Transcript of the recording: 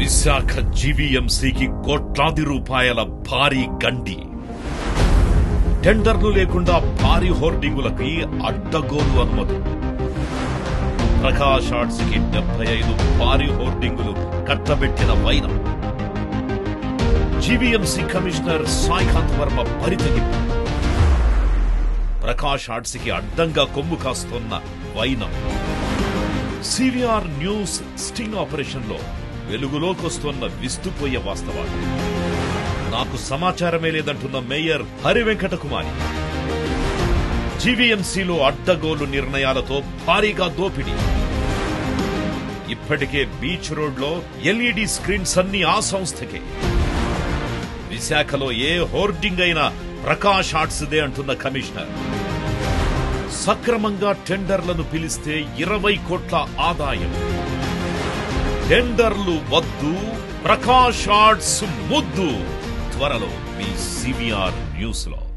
విశాఖ జీవీఎంసీకి కోట్లాది రూపాయల భారీ గండి టెండర్లు లేకుండా భారీ హోర్డింగులకి అడ్డగోలు అనుమతి ప్రకాష్ ఆర్ట్స్ కి డెబ్బై ఐదు భారీ హోర్డింగులు కట్టబెట్టిన వైనం జీవీఎంసీ కమిషనర్ సాయికాంత్ వర్మ పరితగింపు ప్రకాష్ ఆర్ట్స్ కి అడ్డంగా కొమ్ము కాస్తున్న వైనం సివిఆర్ న్యూస్ స్టింగ్ ఆపరేషన్ లో వెలుగులోకొస్తున్న విస్తుపోయే వాస్తవాలు నాకు సమాచారమే లేదంటున్న మేయర్ హరి వెంకట కుమారి జీవీఎంసీలో అడ్డగోలు నిర్ణయాలతో భారీగా దోపిడీ ఇప్పటికే బీచ్ రోడ్ లో ఎల్ఈడి స్క్రీన్స్ అన్ని ఆ సంస్థకే విశాఖలో ఏ హోర్డింగ్ అయినా ప్రకాష్ ఆర్ట్స్దే అంటున్న కమిషనర్ సక్రమంగా టెండర్లను పిలిస్తే ఇరవై కోట్ల ఆదాయం టెండర్లు వద్దు ప్రకాష్ ఆర్ట్స్ ముద్దు త్వరలో మీ సివిఆర్ న్యూస్ లో